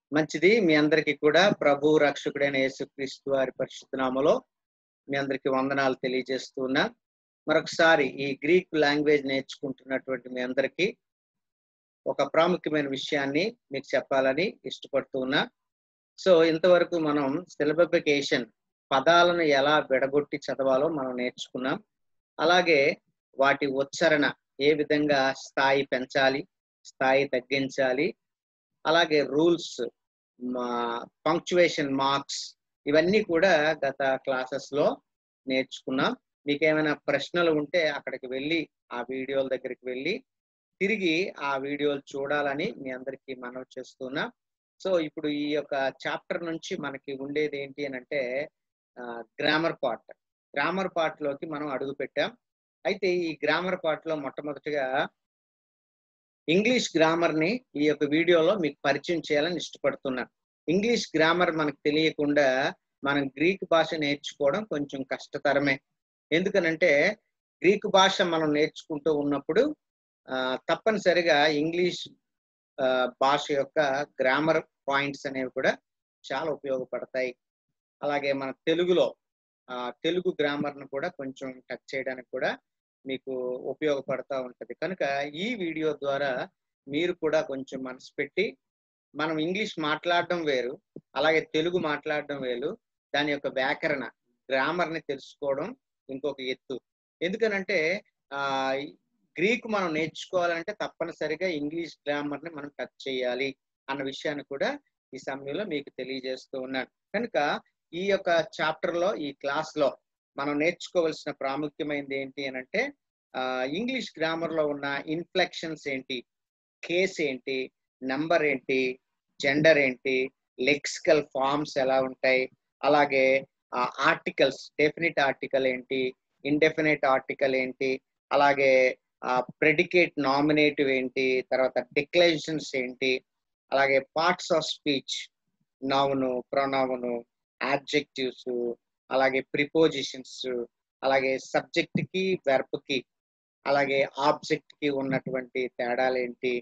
మంచిది మీ అందరికీ కూడా ప్రభు రక్షకుడైన యేసుక్రీస్తు వారి పరిశుద్ధ నామలో మీ అందరికీ వందనాలు తెలియజేస్తున్నా మరొకసారి ఈ గ్రీక్ లాంగ్వేజ్ నేర్చుకుంటున్నటువంటి మీ అందరికీ ఒక ప్రాముఖ్యమైన విషయాన్ని మీకు చెప్పాలని ఇష్టపడుతూ ఉన్నా సో ఇంతవరకు మనం సిలబిఫికేషన్ పదాలను ఎలా విడగొట్టి చదవాలో మనం నేర్చుకున్నాం అలాగే వాటి ఉచ్చారణ ఏ విధంగా స్థాయి పెంచాలి స్థాయి తగ్గించాలి అలాగే రూల్స్ పంక్చువేషన్ మార్క్స్ ఇవన్నీ కూడా గత క్లాసెస్ లో నేర్చుకున్నాం మీకు ఏమైనా ప్రశ్నలు ఉంటే అక్కడికి వెళ్ళి ఆ వీడియోల దగ్గరికి వెళ్ళి తిరిగి ఆ వీడియోలు చూడాలని మీ అందరికీ మనవి చేస్తున్నా సో ఇప్పుడు ఈ యొక్క చాప్టర్ నుంచి మనకి ఉండేది ఏంటి అని అంటే గ్రామర్ పార్ట్ గ్రామర్ పార్ట్ లోకి మనం అడుగు పెట్టాం అయితే ఈ గ్రామర్ పార్ట్ లో మొట్టమొదటిగా ఇంగ్లీష్ గ్రామర్ ని ఈ యొక్క వీడియోలో మీకు పరిచయం చేయాలని ఇష్టపడుతున్నాను ఇంగ్లీష్ గ్రామర్ మనకు తెలియకుండా మనం గ్రీక్ భాష నేర్చుకోవడం కొంచెం కష్టతరమే ఎందుకనంటే గ్రీక్ భాష మనం నేర్చుకుంటూ ఉన్నప్పుడు తప్పనిసరిగా ఇంగ్లీష్ భాష యొక్క గ్రామర్ పాయింట్స్ అనేవి కూడా చాలా ఉపయోగపడతాయి అలాగే మన తెలుగులో తెలుగు గ్రామర్ను కూడా కొంచెం టచ్ చేయడానికి కూడా మీకు ఉపయోగపడతా ఉంటుంది కనుక ఈ వీడియో ద్వారా మీరు కూడా కొంచెం మనసు పెట్టి మనం ఇంగ్లీష్ మాట్లాడడం వేరు అలాగే తెలుగు మాట్లాడడం వేరు దాని యొక్క వ్యాకరణ గ్రామర్ని తెలుసుకోవడం ఇంకొక ఎత్తు ఎందుకనంటే ఆ గ్రీక్ మనం నేర్చుకోవాలంటే తప్పనిసరిగా ఇంగ్లీష్ గ్రామర్ని మనం టచ్ చేయాలి అన్న విషయాన్ని కూడా ఈ సమయంలో మీకు తెలియజేస్తూ ఉన్నాను కనుక ఈ యొక్క చాప్టర్ లో ఈ క్లాస్ లో మనం నేర్చుకోవాల్సిన ప్రాముఖ్యమైనది ఏంటి అని అంటే ఇంగ్లీష్ గ్రామర్ లో ఉన్న ఇన్ఫ్లెక్షన్స్ ఏంటి కేస్ ఏంటి నంబర్ ఏంటి జెండర్ ఏంటి లెక్సికల్ ఫార్మ్స్ ఎలా ఉంటాయి అలాగే ఆర్టికల్స్ డెఫినెట్ ఆర్టికల్ ఏంటి ఇండెఫినెట్ ఆర్టికల్ ఏంటి అలాగే ప్రెడికేట్ నామినేటివ్ ఏంటి తర్వాత డిక్లరేషన్స్ ఏంటి అలాగే parts of speech noun pronoun adjectives అలాగే ప్రిపోజిషన్స్ అలాగే సబ్జెక్ట్ కి వెర్బ్ కి అలాగే ఆబ్జెక్ట్ కి ఉన్నటువంటి తేడాలు ఏంటి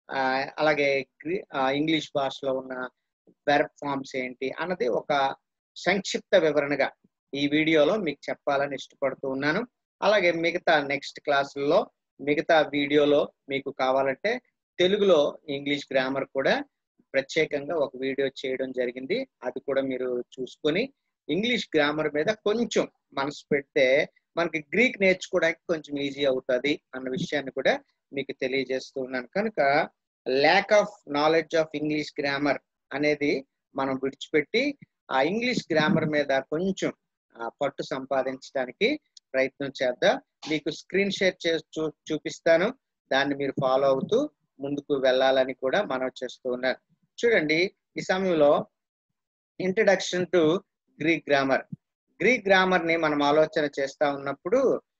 అలాగే ఇంగ్లీష్ భాషలో ఉన్న వెర్బ్ ఫార్మ్స్ ఏంటి అన్నది ఒక సంక్షిప్త వివరణగా ఈ వీడియోలో మీకు చెప్పాలని ఇష్టపడుతూ ఉన్నాను అలాగే మిగతా నెక్స్ట్ క్లాసుల్లో మిగతా వీడియోలో మీకు కావాలంటే తెలుగులో ఇంగ్లీష్ గ్రామర్ కూడా ప్రత్యేకంగా ఒక వీడియో చేయడం జరిగింది అది కూడా మీరు చూసుకొని ఇంగ్లీష్ గ్రామర్ మీద కొంచెం మనసు పెడితే మనకి గ్రీక్ నేర్చుకోవడానికి కొంచెం ఈజీ అవుతుంది అన్న విషయాన్ని కూడా మీకు తెలియజేస్తూ ఉన్నాను కనుక lack of knowledge of English grammar అనేది మనం విడిచిపెట్టి ఆ ఇంగ్లీష్ గ్రామర్ మీద కొంచెం పట్టు సంపాదించడానికి ప్రయత్నం చేద్దాం మీకు స్క్రీన్ షేర్ చేసి చూ చూపిస్తాను దాన్ని మీరు ఫాలో అవుతూ ముందుకు వెళ్ళాలని కూడా మనం చేస్తూ ఉన్నాను చూడండి ఈ సమయంలో introduction to Greek grammar Greek grammar ని మనం ఆలోచన చేస్తా ఉన్నప్పుడు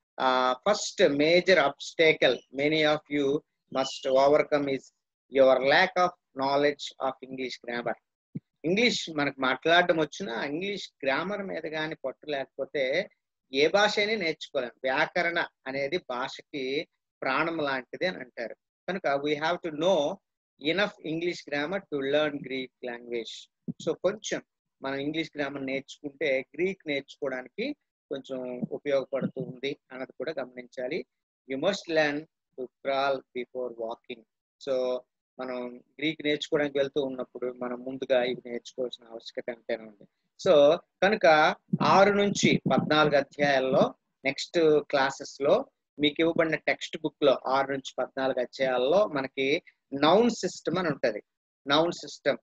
first major obstacle many of you must overcome is your lack of knowledge of English grammar English మనకు మాట్లాడడం వచ్చినా ఇంగ్లీష్ గ్రామర్ మీద కానీ పట్టు లేకపోతే ఏ భాష అయినా నేర్చుకోలేం వ్యాకరణ అనేది భాషకి ప్రాణం లాంటిది అని అంటారు కనుక we have to know enough English grammar to learn Greek language so కొంచెం మనం ఇంగ్లీష్ గ్రామర్ నేర్చుకుంటే గ్రీక్ నేర్చుకోవడానికి కొంచెం ఉపయోగపడుతూ ఉంది అన్నది కూడా గమనించాలి you must learn to crawl before walking so మనం గ్రీక్ నేర్చుకోవడానికి వెళ్తూ ఉన్నప్పుడు మనం ముందుగా ఇవి నేర్చుకోవాల్సిన ఆవశ్యకత ఎంతైనా ఉంది సో కనుక ఆరు నుంచి పద్నాలుగు అధ్యాయాల్లో నెక్స్ట్ క్లాసెస్ లో మీకు ఇవ్వబడిన టెక్స్ట్ బుక్ లో ఆరు నుంచి పద్నాలుగు అధ్యాయాల్లో మనకి నౌన్ సిస్టమ్ అని ఉంటది నౌన్ సిస్టమ్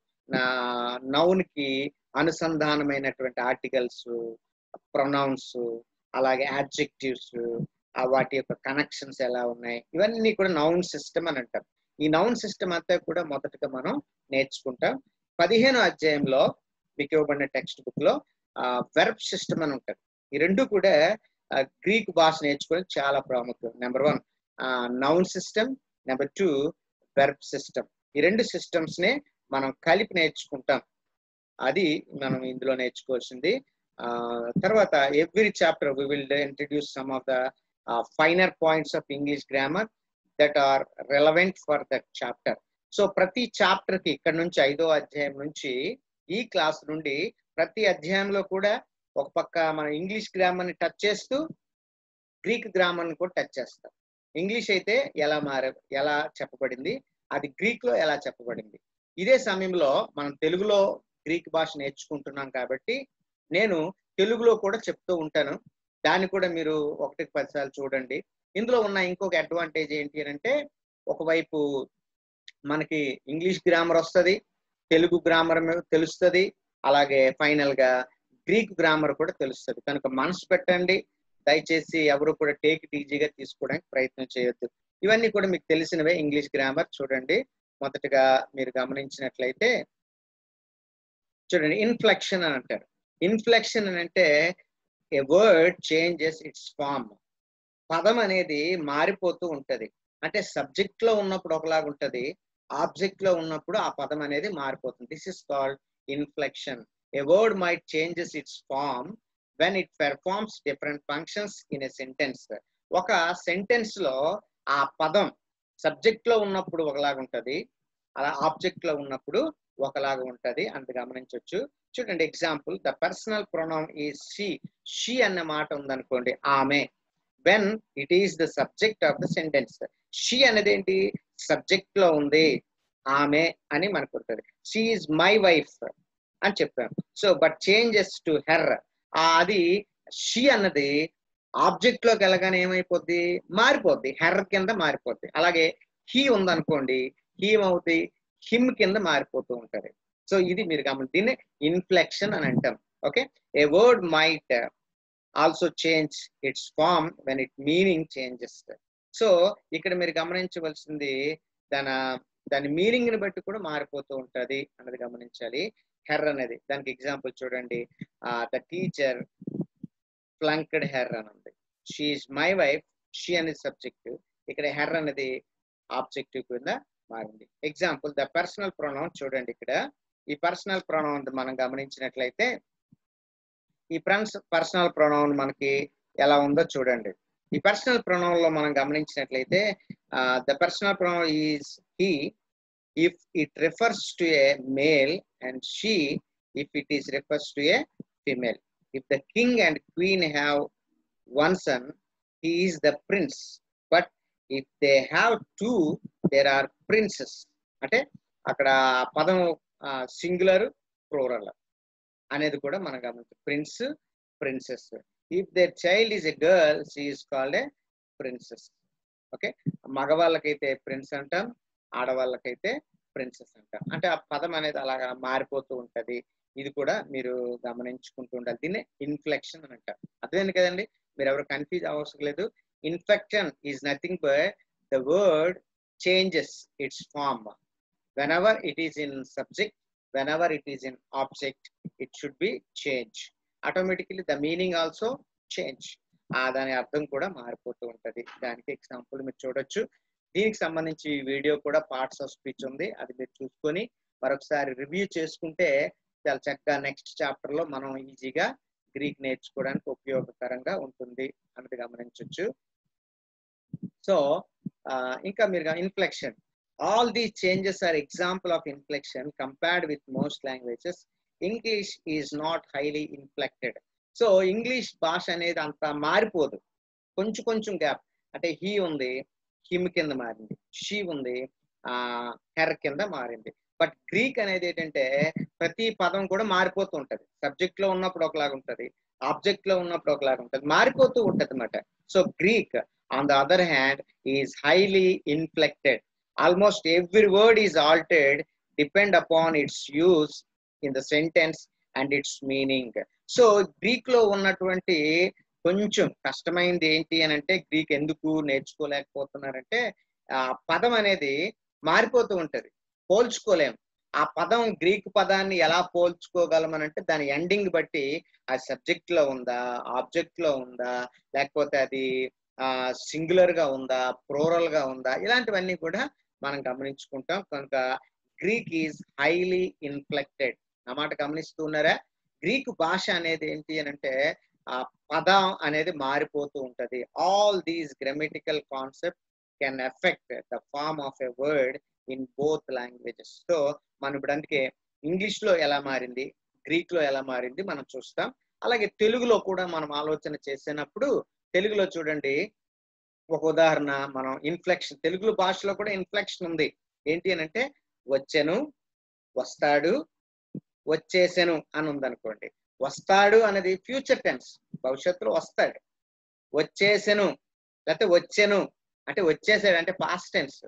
నౌన్ కి అనుసంధానమైనటువంటి ఆర్టికల్స్ ప్రొనౌన్స్ అలాగే యాడ్జెక్టివ్స్ వాటి యొక్క కనెక్షన్స్ ఎలా ఉన్నాయి ఇవన్నీ కూడా నౌన్ సిస్టమ్ అని అంటాం ఈ నౌన్ సిస్టమ్ అంతా కూడా మొదటగా మనం నేర్చుకుంటాం పదిహేను అధ్యాయంలో మీకు ఇవ్వబడిన టెక్స్ట్ బుక్ లో వెర్బ్ సిస్టమ్ అని ఉంటుంది ఈ రెండు కూడా గ్రీక్ భాష నేర్చుకోవడం చాలా ప్రాముఖ్యం number one noun system number two verb system ఈ రెండు సిస్టమ్స్ నే మనం కలిపి నేర్చుకుంటాం అది మనం ఇందులో నేర్చుకోవాల్సింది తర్వాత every chapter we will introduce some of the finer points of English grammar that are relevant for that chapter so ప్రతి చాప్టర్ కి ఇక్కడ నుంచి ఐదో అధ్యాయం నుంచి ఈ క్లాస్ నుండి ప్రతి అధ్యాయంలో కూడా ఒక పక్క మనం ఇంగ్లీష్ గ్రామర్ ని టచ్ చేస్తూ గ్రీక్ గ్రామర్ ని కూడా టచ్ చేస్తాం ఇంగ్లీష్ అయితే ఎలా మార ఎలా చెప్పబడింది అది గ్రీక్ లో ఎలా చెప్పబడింది ఇదే సమయంలో మనం తెలుగులో గ్రీక్ భాష నేర్చుకుంటున్నాం కాబట్టి నేను తెలుగులో కూడా చెప్తూ ఉంటాను దాన్ని కూడా మీరు ఒకటికి పదిసార్లు చూడండి ఇందులో ఉన్న ఇంకొక అడ్వాంటేజ్ ఏంటి అని అంటే ఒకవైపు మనకి ఇంగ్లీష్ గ్రామర్ వస్తుంది తెలుగు గ్రామర్ తెలుస్తుంది అలాగే ఫైనల్ గా గ్రీక్ గ్రామర్ కూడా తెలుస్తుంది కనుక మనసు పెట్టండి దయచేసి ఎవరు కూడా టేక్ ఇట్ ఈజీగా తీసుకోవడానికి ప్రయత్నం చేయొద్దు ఇవన్నీ కూడా మీకు తెలిసినవే ఇంగ్లీష్ గ్రామర్ చూడండి మొదటగా మీరు గమనించినట్లయితే చూడండి ఇన్ఫ్లెక్షన్ అని అంటారు ఇన్ఫ్లెక్షన్ అని అంటే a word changes its form పదం అనేది మారిపోతూ ఉంటది అంటే సబ్జెక్ట్ లో ఉన్నప్పుడు ఒకలాగా ఉంటది ఆబ్జెక్ట్ లో ఉన్నప్పుడు ఆ పదం అనేది మారిపోతుంది this is called inflection a word might changes its form when it performs different functions in a sentence ఒక సెంటెన్స్ లో ఆ పదం సబ్జెక్ట్ లో ఉన్నప్పుడు ఒకలాగా ఉంటది అలా ఆబ్జెక్ట్ లో ఉన్నప్పుడు ఒకలాగా ఉంటది అంత గమనించవచ్చు చూడండి ఎగ్జాంపుల్ ద పర్సనల్ ప్రొనౌన్ ఈ షీ షీ అన్న మాట ఉందనుకోండి ఆమె when it is the subject of the sentence she అనేది ఏంటి సబ్జెక్ట్ లో ఉంది ఆమె అని మనకు ఉంటుంది షీ ఈజ్ మై వైఫ్ అని చెప్పాను so but changes to her అది షీ అన్నది ఆబ్జెక్ట్ లోకి వెళ్ళగానే ఏమైపోద్ది మారిపోద్ది హెర్ కింద మారిపోద్ది అలాగే హీ ఉందనుకోండి హీ ఏమవుద్ది హిమ్ కింద మారిపోతూ ఉంటది సో ఇది మీరు గమని దీన్ని ఇన్ఫ్లెక్షన్ అని అంటాం okay a word might also change its form when it meaning changes so ఇక్కడ మీరు గమనించవలసింది దాని దాని మీనింగ్ ని బట్టి కూడా మారిపోతూ ఉంటది అన్నది గమనించాలి హెర్ అనేది దానికి ఎగ్జాంపుల్ చూడండి ద టీచర్ ఫ్లంక్డ్ హెర్ అని ఉంది షీఈ్ మై వైఫ్ షీ అనేది సబ్జెక్ట్ ఇక్కడ హెర్ అనేది ఆబ్జెక్టివ్ కింద మారింది ఎగ్జాంపుల్ ద పర్సనల్ ప్రొనౌన్ చూడండి ఇక్కడ ఈ పర్సనల్ ప్రొనౌన్ మనం గమనించినట్లయితే ఈ ప్రన్స్ పర్సనల్ ప్రొనౌన్ మనకి ఎలా ఉందో చూడండి ఈ పర్సనల్ ప్రొనౌన్ లో మనం గమనించినట్లయితే the personal pronoun is he if it refers to a male and she if it is refers to a female if the king and queen have one son he is the prince but if they have two there are princes అంటే అక్కడ పదం singular plural అనేది కూడా మనం గమనించాం prince princes if their child is a girl she is called a princess okay మగవాళ్ళకైతే prince అంటాం ఆడవాళ్ళకైతే princess అంటాం అంటే ఆ పదం అనేది అలాగా మారిపోతూ ఉంటది ఇది కూడా మీరు గమనించుకుంటూ ఉండాలి దీన్ని ఇన్ఫ్లెక్షన్ అని అంటారు అర్థమైంది కదండి మీరు ఎవరు కన్ఫ్యూజ్ అవసరం లేదు inflection is nothing but the word changes its form. Whenever it is in subject, whenever it is in object, it should be change. Automatically the meaning also change. ఆ దాని అర్థం కూడా మారిపోతూ ఉంటది దానికి ఎగ్జాంపుల్ మీరు చూడొచ్చు దీనికి సంబంధించి వీడియో కూడా పార్ట్స్ ఆఫ్ స్పీచ్ ఉంది అది మీరు చూసుకొని మరొకసారి రివ్యూ చేసుకుంటే చాలా చక్కగా నెక్స్ట్ చాప్టర్ లో మనం ఈజీగా గ్రీక్ నేర్చుకోవడానికి ఉపయోగకరంగా ఉంటుంది అన్నది గమనించవచ్చు సో ఇంకా మీరు inflection all these changes are example of inflection compared with most languages English is not highly inflected so English భాష అనేది అంత మారిపోదు కొంచెం కొంచెం గ్యాప్ అంటే హీ ఉంది హిమ్ కింద మారింది షీ ఉంది ఆ హెర్ కింద మారింది బట్ గ్రీక్ అనేది ఏంటంటే ప్రతి పదం కూడా మారిపోతూ ఉంటది సబ్జెక్ట్ లో ఉన్నప్పుడు ఒకలాగా ఉంటది ఆబ్జెక్ట్ లో ఉన్నప్పుడు ఒకలాగా ఉంటది మారిపోతూ ఉంటది అనమాట so Greek on the other hand is highly inflected almost every word is altered depend upon its use in the sentence and its meaning so Greek లో ఉన్నటువంటి కొంచెం కష్టమైంది ఏంటి అని అంటే గ్రీక్ ఎందుకు నేర్చుకోలేకపోతున్నారంటే ఆ పదం అనేది మారిపోతూ ఉంటది పోల్చుకోలేం ఆ పదం గ్రీక్ పదాన్ని ఎలా పోల్చుకోగలమనంటే దాని ఎండింగ్ బట్టి ఆ సబ్జెక్ట్ లో ఉందా ఆబ్జెక్ట్ లో ఉందా లేకపోతే అది సింగులర్ గా ఉందా ప్రోరల్ గా ఉందా ఇలాంటివన్నీ కూడా మనం గమనించుకుంటాం కనుక గ్రీక్ ఈజ్ హైలీ ఇన్ఫ్లెక్టెడ్ ఆ మాట గమనిస్తూ ఉన్నారా గ్రీక్ భాష అనేది ఏంటి అని అంటే ఆ పదం అనేది మారిపోతూ ఉంటది all these grammatical concept can affect the form of a word in both languages so మనం ఇప్పుడు అందుకే ఇంగ్లీష్ లో ఎలా మారింది గ్రీక్ లో ఎలా మారింది మనం చూస్తాం అలాగే తెలుగులో కూడా మనం ఆలోచన చేసినప్పుడు తెలుగులో చూడండి ఒక ఉదాహరణ మనం ఇన్ఫ్లెక్షన్ తెలుగు భాషలో కూడా ఇన్ఫ్లెక్షన్ ఉంది ఏంటి అని అంటే వచ్చెను వస్తాడు వచ్చేసెను అని ఉందనుకోండి వస్తాడు అనేది ఫ్యూచర్ టెన్స్ భవిష్యత్తులో వస్తాడు వచ్చేసెను లేకపోతే వచ్చెను అంటే వచ్చేసాడు అంటే పాస్ట్ టెన్స్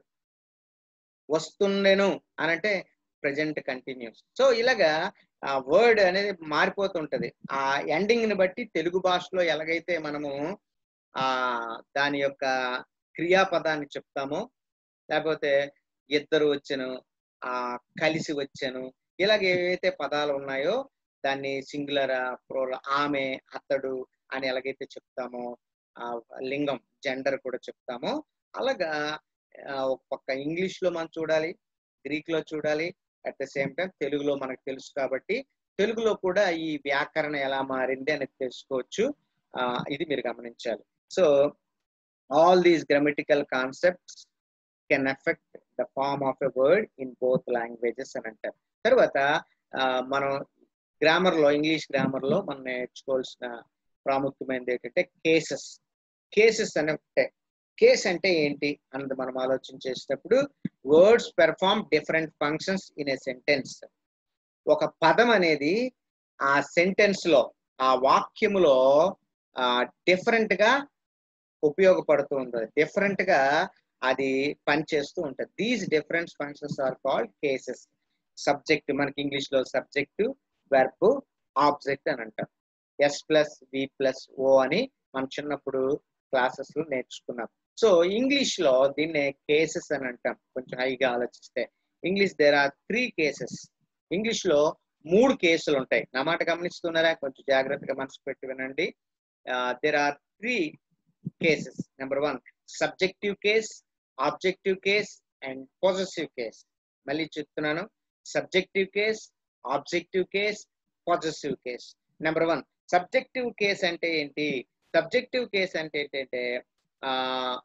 వస్తుండెను అని అంటే ప్రజెంట్ కంటిన్యూస్ సో ఇలాగా ఆ వర్డ్ అనేది మారిపోతుంటది ఆ ఎండింగ్ ని బట్టి తెలుగు భాషలో ఎలాగైతే మనము ఆ దాని యొక్క క్రియాపదాన్ని చెప్తామో లేకపోతే ఇద్దరు వచ్చాను ఆ కలిసి వచ్చాను ఇలాగ ఏవైతే పదాలు ఉన్నాయో దాన్ని సింగులర్ ప్రోల ఆమె అతడు అని ఎలాగైతే చెప్తామో ఆ లింగం జెండర్ కూడా చెప్తామో అలాగా ఆ, ఒక పక్క ఇంగ్లీష్ లో మనం చూడాలి గ్రీక్ లో చూడాలి అట్ ద సేమ్ టైం తెలుగులో మనకు తెలుసు కాబట్టి తెలుగులో కూడా ఈ వ్యాకరణ ఎలా మారింది అనేది తెలుసుకోవచ్చు ఆ, ఇది మీరు గమనించాలి so all these grammatical concepts can affect the form of a word in both languages అని అంటారు తర్వాత ఆ, మనం గ్రామర్ లో ఇంగ్లీష్ గ్రామర్ లో మనం నేర్చుకోవాల్సిన ప్రాముఖ్యమైనది ఏంటంటే కేసెస్ కేసెస్ అనే ఉంటాయి కేస్ అంటే ఏంటి అన్నది మనం ఆలోచన చేసేటప్పుడు words perform different functions in a sentence ఒక పదం అనేది ఆ సెంటెన్స్ లో ఆ వాక్యములో డిఫరెంట్ గా ఉపయోగపడుతూ ఉంటుంది డిఫరెంట్ గా అది పనిచేస్తూ ఉంటుంది these different functions are called cases subject మనకి ఇంగ్లీష్ లో సబ్జెక్టు వెర్బ్ ఆబ్జెక్ట్ అని అంటాం S plus V plus O అని మనం చిన్నప్పుడు క్లాసెస్ లో నేర్చుకున్నాం సో ఇంగ్లీష్ లో దీన్నే కేసెస్ అని అంటాం కొంచెం హైగా ఆలోచిస్తే English there are three cases English లో మూడు కేసులు ఉంటాయి నా మాట గమనిస్తున్నారా కొంచెం జాగ్రత్తగా మనసు పెట్టి వినండి there are three cases number one subjective case objective case and positive case మళ్ళీ చెప్తున్నాను subjective case objective case positive case number one subjective case అంటే ఏంటి సబ్జెక్టివ్ కేస్ అంటే ఏంటంటే ఆ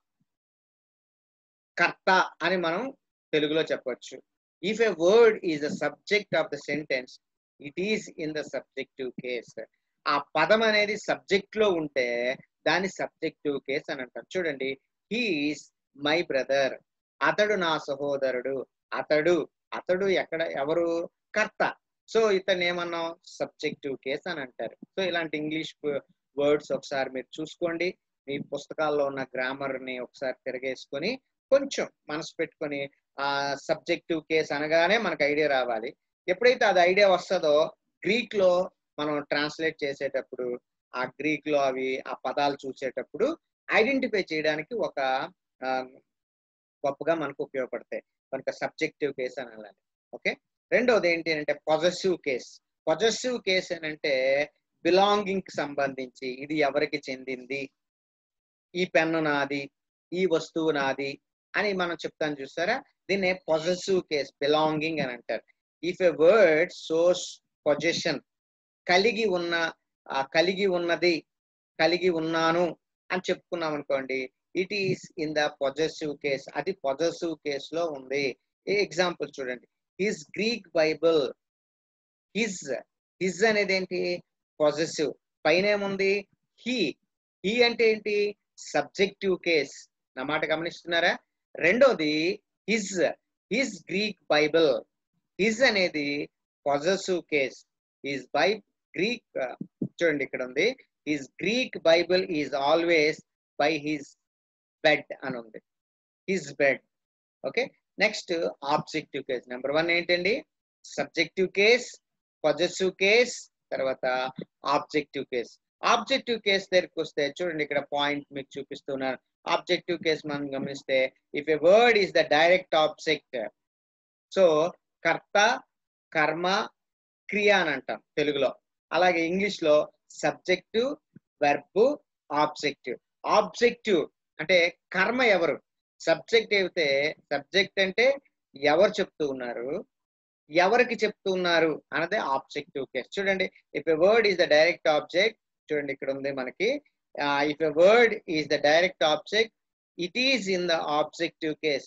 కర్త అని మనం తెలుగులో చెప్పొచ్చు if a word is the subject of the sentence it is in the subjective case ఆ పదం అనేది సబ్జెక్ట్ లో ఉంటే దాని సబ్జెక్టివ్ కేస్ అని అంటారు చూడండి హీస్ మై బ్రదర్ అతడు నా సహోదరుడు అతడు అతడు ఎక్కడ ఎవరు కర్త సో ఇతను ఏమన్నాం సబ్జెక్టివ్ కేస్ అని అంటారు సో ఇలాంటి ఇంగ్లీష్ వర్డ్స్ ఒకసారి మీరు చూసుకోండి మీ పుస్తకాల్లో ఉన్న గ్రామర్ ని ఒకసారి తిరగేసుకొని కొంచెం మనసు పెట్టుకొని ఆ సబ్జెక్టివ్ కేస్ అనగానే మనకు ఐడియా రావాలి ఎప్పుడైతే అది ఐడియా వస్తుందో గ్రీక్ లో మనం ట్రాన్స్లేట్ చేసేటప్పుడు ఆ గ్రీక్ లో అవి ఆ పదాలు చూసేటప్పుడు ఐడెంటిఫై చేయడానికి ఒక ఆ, గొప్పగా మనకు ఉపయోగపడతాయి కనుక సబ్జెక్టివ్ కేస్ అని అనాలి ఓకే రెండోది ఏంటి అంటే పొజెసివ్ కేస్ పొజెసివ్ కేస్ అని అంటే బిలాంగింగ్ కి సంబంధించి ఇది ఎవరికి చెందింది ఈ పెన్ను నాది ఈ వస్తువు నాది అని మనం చెప్తాను చూసారా దీన్ని పొజెసివ్ కేస్ బిలాంగింగ్ అని అంటారు ఇఫ్ ఎ వర్డ్ సోర్స్ పొజిషన్ కలిగి ఉన్న ఆ కలిగి ఉన్నది కలిగి ఉన్నాను అని చెప్పుకున్నాం అనుకోండి it is in the possessive case అది పొజెసివ్ కేస్ లో ఉంది ఎగ్జాంపుల్ చూడండి his Greek Bible his his అనేది ఏంటి పాజిటివ్ పైన ఏముంది హీ హీ అంటే ఏంటి సబ్జెక్టివ్ కేస్ నా మాట గమనిస్తున్నారా రెండోది his his Greek Bible his అనేది positive case his by Greek చూడండి ఇక్కడ ఉంది his Greek Bible is always by his bed అని ఉంది his bed okay next objective case number one ఏంటండి సబ్జెక్టివ్ కేస్ పాజిటివ్ కేస్ తర్వాత ఆబ్జెక్టివ్ కేస్ ఆబ్జెక్టివ్ కేస్ దగ్గరికి వస్తే చూడండి ఇక్కడ పాయింట్ మీకు చూపిస్తున్నారు ఆబ్జెక్టివ్ కేస్ మనం గమనిస్తే if a word is the direct object so కర్త కర్మ క్రియ అని అంటాం తెలుగులో అలాగే ఇంగ్లీష్ లో సబ్జెక్టివ్ వెర్బ్ ఆబ్జెక్టివ్ ఆబ్జెక్టివ్ అంటే కర్మ ఎవరు సబ్జెక్ట్ అయితే సబ్జెక్ట్ అంటే ఎవరు చెప్తూ ఉన్నారు ఎవరికి చెప్తూ ఉన్నారు అన్నదే ఆబ్జెక్టివ్ కేస్ చూడండి if a word is the direct object చూడండి ఇక్కడ ఉంది మనకి if a word is the direct object it is in the objective case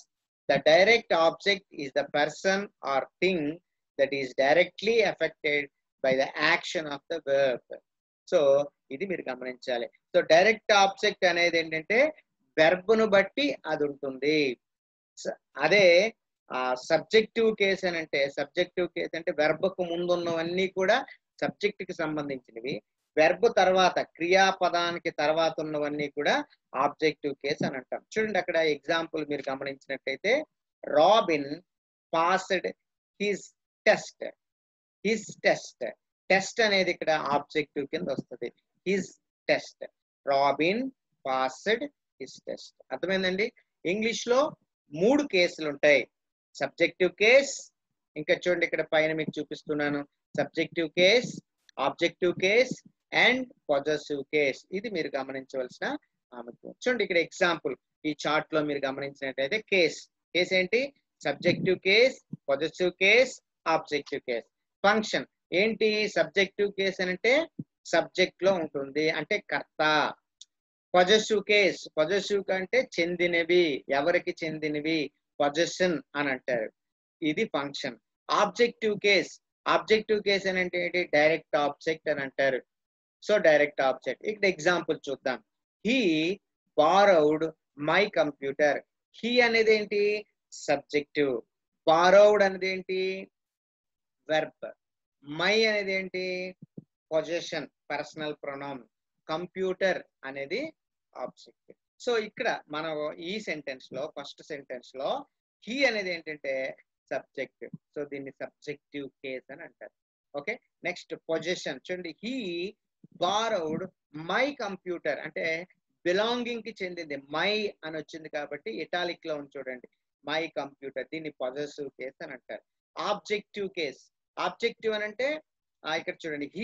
the direct object is the person or thing that is directly affected by the action of the verb so ఇది మీరు గమనించాలి so direct object అనేది ఏంటంటే వెర్బ్ను బట్టి అది ఉంటుంది స- అదే సబ్జెక్టివ్ కేస్ అని అంటే సబ్జెక్టివ్ కేస్ అంటే వెర్బకు ముందు ఉన్నవన్నీ కూడా సబ్జెక్ట్ కి సంబంధించినవి వెర్బ్ తర్వాత క్రియాపదానికి తర్వాత ఉన్నవన్నీ కూడా ఆబ్జెక్టివ్ కేస్ అని అంటాం చూడండి అక్కడ ఎగ్జాంపుల్ మీరు గమనించినట్టయితే Robin passed his test his test test అనేది ఇక్కడ ఆబ్జెక్టివ్ కింద వస్తుంది his test Robin passed his test అర్థమైందండి ఇంగ్లీష్ లో మూడు కేసులు ఉంటాయి సబ్జెక్టివ్ కేస్ ఇంకా చూడండి ఇక్కడ పైన మీకు చూపిస్తున్నాను subjective case objective case and possessive case ఇది మీరు గమనించవలసిన ఆమెకు చూడండి ఇక్కడ ఎగ్జాంపుల్ ఈ చార్ట్ లో మీరు గమనించినట్టయితే కేస్ కేస్ ఏంటి subjective case possessive case objective case function ఏంటి సబ్జెక్టివ్ కేస్ అని అంటే సబ్జెక్ట్ లో ఉంటుంది అంటే కర్త పొజెసివ్ కేస్ పొజెసివ్ అంటే చెందినవి ఎవరికి చెందినవి పొజెషన్ అని అంటారు ఇది function objective case objective case అని అంటే ఏంటి డైరెక్ట్ ఆబ్జెక్ట్ అని అంటారు సో డైరెక్ట్ ఆబ్జెక్ట్ ఇక్కడ ఎగ్జాంపుల్ చూద్దాం he borrowed my computer he అనేది ఏంటి సబ్జెక్టివ్ బారౌడ్ అనేది ఏంటి వెర్బ్ మై అనేది ఏంటి పొజిషన్ పర్సనల్ ప్రొనౌన్ కంప్యూటర్ అనేది ఆబ్జెక్ట్ సో ఇక్కడ మనం ఈ సెంటెన్స్ లో ఫస్ట్ సెంటెన్స్ లో హీ అనేది ఏంటంటే సబ్జెక్ట్ సో దీన్ని సబ్జెక్టివ్ కేస్ అని అంటారు ఓకే నెక్స్ట్ పొజిషన్ చూడండి హీ బారౌడ్ మై కంప్యూటర్ అంటే బిలాంగింగ్ కి చెందింది మై అని వచ్చింది కాబట్టి ఇటాలిక్ లో ఉంది చూడండి మై కంప్యూటర్ దీన్ని పొజెసివ్ కేస్ అని అంటారు ఆబ్జెక్టివ్ కేస్ ఆబ్జెక్టివ్ అని అంటే ఆ, ఇక్కడ చూడండి he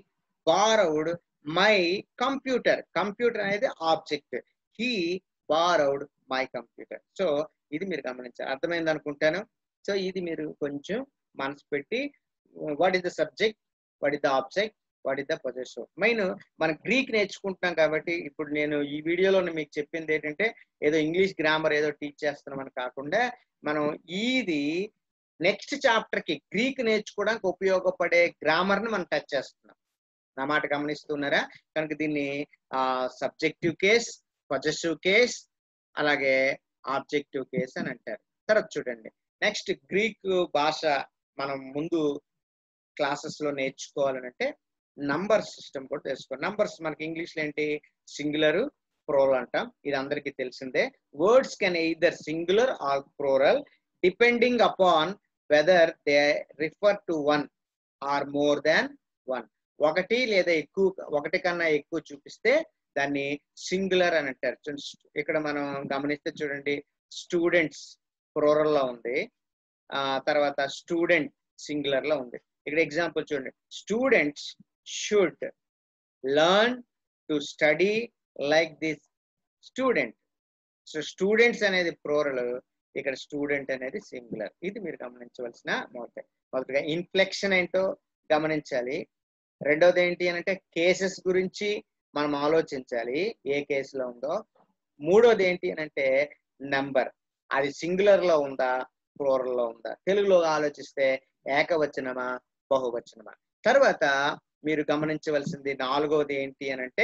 borrowed my computer computer అనేది object he borrowed my computer so ఇది మీరు గమనించాలి అర్థమైంది అనుకుంటాను సో ఇది మీరు కొంచెం మనసు పెట్టి what is the subject what is the object what is the possessive main మనం గ్రీక్ నేర్చుకుంటున్నాం కాబట్టి ఇప్పుడు నేను ఈ వీడియోలో మీకు చెప్పింది ఏంటంటే ఏదో ఇంగ్లీష్ గ్రామర్ ఏదో టీచ్ చేస్తున్నామని కాకుండా మనం ఇది నెక్స్ట్ చాప్టర్ కి గ్రీక్ నేర్చుకోవడానికి ఉపయోగపడే గ్రామర్ ని మనం టచ్ చేస్తున్నాం నా మాట గమనిస్తున్నారా కనుక దీన్ని సబ్జెక్టివ్ కేస్ పొజెసివ్ కేస్ అలాగే ఆబ్జెక్టివ్ కేస్ అని అంటారు తర్వాత చూడండి నెక్స్ట్ గ్రీక్ భాష మనం ముందు క్లాసెస్ లో నేర్చుకోవాలని అంటే నంబర్ సిస్టమ్ కూడా తెలుసుకోవాలి నంబర్స్ మనకి ఇంగ్లీష్ లో ఏంటి సింగులర్ ప్రోరల్ అంటాం ఇది అందరికీ తెలిసిందే words can either singular or plural depending upon whether they refer to one or more than one ఒకటి లేదా ఎక్కువ ఒకటి కన్నా ఎక్కువ చూపిస్తే దాన్ని సింగులర్ అని అంటారు చూడండి, ఇక్కడ మనం గమనిస్తే చూడండి స్టూడెంట్స్ ప్రోరల్ లో ఉంది ఆ తర్వాత స్టూడెంట్ సింగులర్ లో ఉంది ఇక్కడ ఎగ్జాంపుల్ చూడండి students should learn to study like this student so students అనేది ప్రోరల్ ఇక్కడ స్టూడెంట్ అనేది సింగులర్ ఇది మీరు గమనించవలసిన మొదటి మొదటిగా ఇన్ఫ్లెక్షన్ ఏంటో గమనించాలి రెండోది ఏంటి అని అంటే కేసెస్ గురించి మనం ఆలోచించాలి ఏ కేసులో ఉందో మూడోది ఏంటి అని అంటే నెంబర్ అది సింగులర్ లో ఉందా ప్లోరల్ లో ఉందా తెలుగులో ఆలోచిస్తే ఏకవచనమా బహువచనమా తర్వాత మీరు గమనించవలసింది నాలుగోది ఏంటి అని అంటే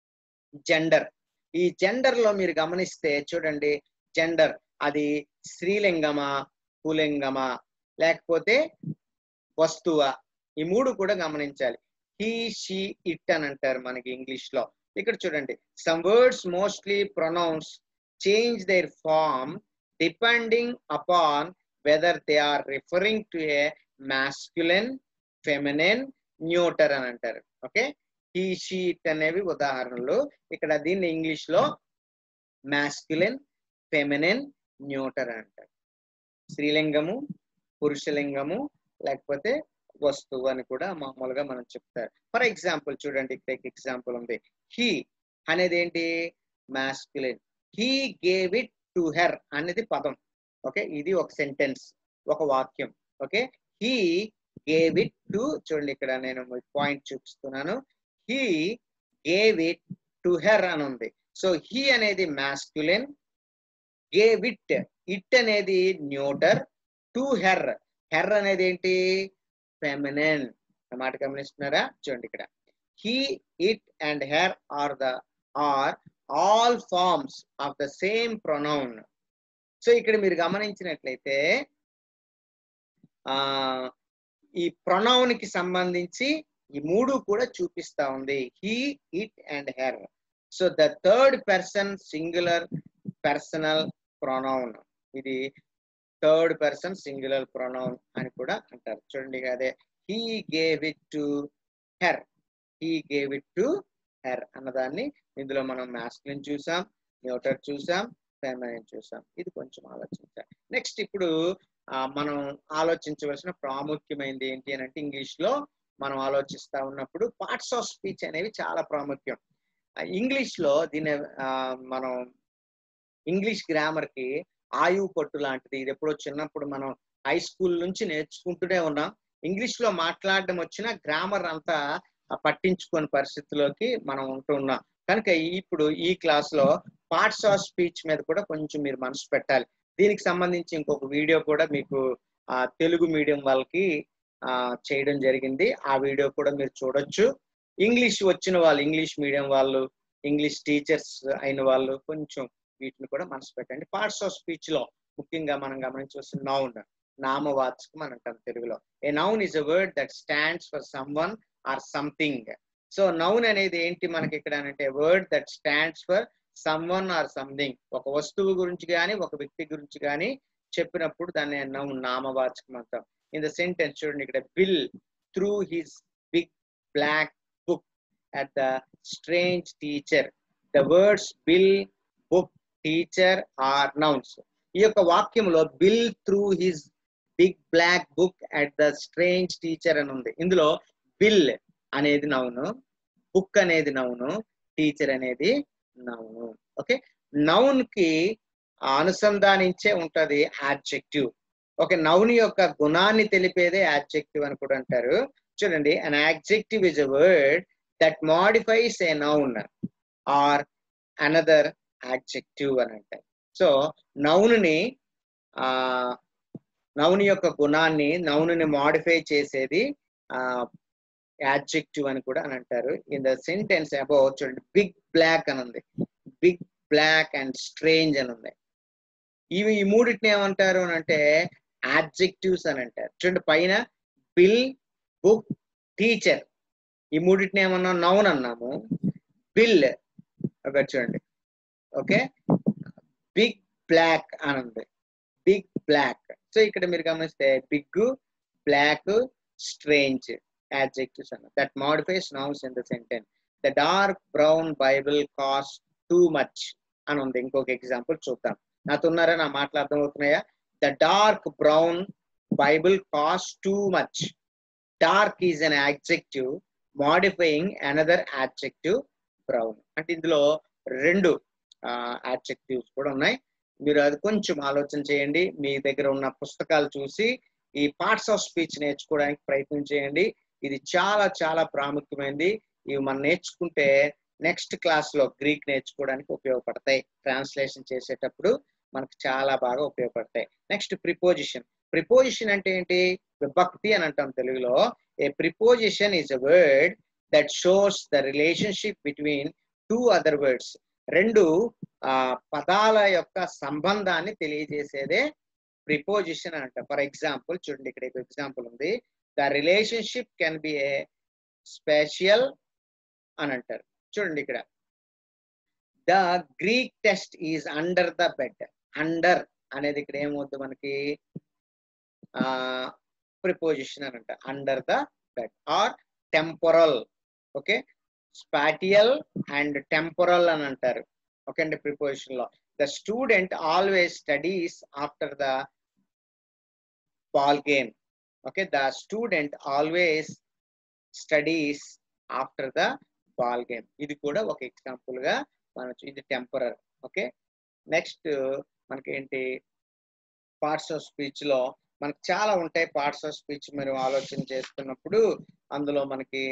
జెండర్ ఈ జెండర్ లో మీరు గమనిస్తే చూడండి జెండర్ అది స్త్రీలింగమా పులింగమా లేకపోతే వస్తువా ఈ మూడు కూడా గమనించాలి హీ షీ ఇట్ అని అంటారు మనకి ఇంగ్లీష్ లో ఇక్కడ చూడండి some words mostly pronouns change their form depending upon whether they are referring to a masculine feminine neuter అని అంటారు ఓకే హీ షీ ఇట్ అనేవి ఉదాహరణలు ఇక్కడ దీన్ని ఇంగ్లీష్ లో మాస్క్యులెన్ ఫెమినిన్ న్యూటర్ అని అంటారు స్త్రీలింగము పురుషలింగము లేకపోతే వస్తువు అని కూడా మామూలుగా మనం చెప్తారు ఫర్ ఎగ్జాంపుల్ చూడండి ఇక్కడ ఎగ్జాంపుల్ ఉంది హీ అనేది ఏంటి masculine he gave it to her అనేది పదం ఓకే ఇది ఒక సెంటెన్స్ ఒక వాక్యం okay he gave it to చూడండి ఇక్కడ నేను పాయింట్ చూపిస్తున్నాను he gave it to her అని ఉంది సో హీ అనేది మాస్క్యులిన్ గేవ్ ఇట్ ఇట్ అనేది న్యూటర్ టు హెర్ హెర్ అనేది ఏంటి ఫెమినన్ మాట గమనిస్తున్నారా చూడండి ఇక్కడ he it and her are the are all forms of the same pronoun so ఇక్కడ మీరు గమనించినట్లయితే ఆ ఈ ప్రొనౌన్ కి సంబంధించి ఈ మూడు కూడా చూపిస్తా ఉంది he it and her so the third person singular personal pronoun ఇది థర్డ్ పర్సన్ సింగులర్ ప్రొనౌన్ అని కూడా అంటారు చూడండి అదే he gave it to her he gave it to her అన్నదాన్ని ఇందులో మనం మాస్కులిన్ చూసాం న్యూటర్ చూసాం ఫెమినిన్ చూసాం ఇది కొంచెం ఆలోచించాం నెక్స్ట్ ఇప్పుడు ఆ, మనం ఆలోచించవలసిన ప్రాముఖ్యమైనది ఏంటి అని అంటే ఇంగ్లీష్ లో మనం ఆలోచిస్తా ఉన్నప్పుడు పార్ట్స్ ఆఫ్ స్పీచ్ అనేవి చాలా ప్రాముఖ్యం ఇంగ్లీష్ లో దీని ఆ, మనం ఇంగ్లీష్ గ్రామర్ కి ఆయువు పట్టు లాంటిది ఇది ఎప్పుడో చిన్నప్పుడు మనం హై స్కూల్ నుంచి నేర్చుకుంటూనే ఉన్నాం ఇంగ్లీష్ లో మాట్లాడడం వచ్చిన గ్రామర్ అంతా ఆ, పట్టించుకోని పరిస్థితిలోకి మనం ఉంటున్నాం కనుక ఇప్పుడు ఈ క్లాస్ లో పార్ట్స్ ఆఫ్ స్పీచ్ మీద కూడా కొంచెం మీరు మనసు పెట్టాలి దీనికి సంబంధించి ఇంకొక వీడియో కూడా మీకు ఆ, తెలుగు మీడియం వాళ్ళకి ఆ, చేయడం జరిగింది ఆ వీడియో కూడా మీరు చూడొచ్చు ఇంగ్లీష్ వచ్చిన వాళ్ళు ఇంగ్లీష్ మీడియం వాళ్ళు ఇంగ్లీష్ టీచర్స్ అయిన వాళ్ళు కొంచెం వీటిని కూడా మనసు పెట్టండి పార్ట్స్ ఆఫ్ స్పీచ్ లో ముఖ్యంగా మనం గమనించవలసిన నౌన్ నామవాచకం అని అంటాం తెలుగులో a noun is a word that stands for someone or something so noun అనేది ఏంటి మనకి ఇక్కడ అంటే word that stands for someone or something ఒక వస్తువు గురించి కానీ ఒక వ్యక్తి గురించి కానీ చెప్పినప్పుడు దాన్ని నౌన్ నామవాచకం అంటాం ఇన్ ద సెంటెన్స్ చూడండి ఇక్కడ Bill threw his big black book at the strange teacher the words Bill book teacher are nouns ఈ యొక్క వాక్యంలో Bill threw his big black book at the strange teacher అని ఉంది ఇందులో బిల్ అనేది noun book అనేది నౌను టీచర్ అనేది noun okay noun కి అనుసంధానించే ఉంటది యాడ్జెక్టివ్ ఒక నౌన్ యొక్క గుణాన్ని తెలిపేదే యాడ్జెక్టివ్ అని కూడా అంటారు చూడండి an adjective is a word that modifies a noun or another adjective అని అంటారు సో నౌన్ని ఆ నౌన్ యొక్క గుణాన్ని నౌన్ని మాడిఫై చేసేది ఆ యాడ్జెక్టివ్ అని కూడా అని అంటారు ఇన్ ద సెంటెన్స్ అబౌట్ చూడండి బిగ్ బ్లాక్ అని ఉంది బిగ్ బ్లాక్ అండ్ స్ట్రేంజ్ అని ఉంది ఇవి ఈ మూడింటిని ఏమంటారు అని అంటే యాడ్జెక్టివ్స్ అని అంటారు చూడండి పైన బిల్ బుక్ టీచర్ ఈ మూడింటిని ఏమన్నా నౌన్ అన్నాము బిల్ ఒకటి చూడండి ఓకే బిగ్ బ్లాక్ అని ఉంది బిగ్ బ్లాక్ సో ఇక్కడ మీరు గమనిస్తే బిగ్ బ్లాక్ స్ట్రేంజ్ adjectives అన్న that modifies nouns in the sentence the dark brown Bible cost too much అని ఉంది ఇంకొక ఎగ్జాంపుల్ చూద్దాం నాతో ఉన్నారా నా మాటలు అర్థమవుతున్నాయా the dark brown Bible cost too much dark is an adjective modifying another adjective brown అంటే ఇందులో రెండు యాడ్జెక్టివ్స్ కూడా ఉన్నాయి మీరు అది కొంచెం ఆలోచన చేయండి మీ దగ్గర ఉన్న పుస్తకాలు చూసి ఈ పార్ట్స్ ఆఫ్ స్పీచ్ నేర్చుకోవడానికి ప్రయత్నం చేయండి ఇది చాలా చాలా ప్రాముఖ్యమైనది ఇవి మనం నేర్చుకుంటే నెక్స్ట్ క్లాస్ లో గ్రీక్ నేర్చుకోవడానికి ఉపయోగపడతాయి ట్రాన్స్లేషన్ చేసేటప్పుడు మనకు చాలా బాగా ఉపయోగపడతాయి నెక్స్ట్ ప్రిపోజిషన్ ప్రిపోజిషన్ అంటే ఏంటి విభక్తి అని అంటాం తెలుగులో a preposition is a word that shows the relationship between two other words రెండు ఆ పదాల యొక్క సంబంధాన్ని తెలియజేసేదే ప్రిపోజిషన్ అంట ఫర్ ఎగ్జాంపుల్ చూడండి ఇక్కడ ఎగ్జాంపుల్ ఉంది the relationship can be a spatial అని అంటారు చూడండి ఇక్కడ the Greek test is under the bed under అనేది ఇక్కడ ఏమవుద్ది మనకి ఆ ప్రిపోజిషన్ అని అంట under the bed or temporal okay spatial and temporal అని అంటారు ఓకే అండి ప్రిపోజిషన్ లో the student always studies after the ball game okay the student always studies after the ball game ఇది కూడా ఒక ఎగ్జాంపుల్ గా మనం ఇది టెంపరర్ ఓకే నెక్స్ట్ మనకి ఏంటి పార్ట్స్ ఆఫ్ స్పీచ్ లో మనకు చాలా ఉంటాయి పార్ట్స్ ఆఫ్ స్పీచ్ మీరు ఆలోచన చేస్తున్నప్పుడు అందులో మనకి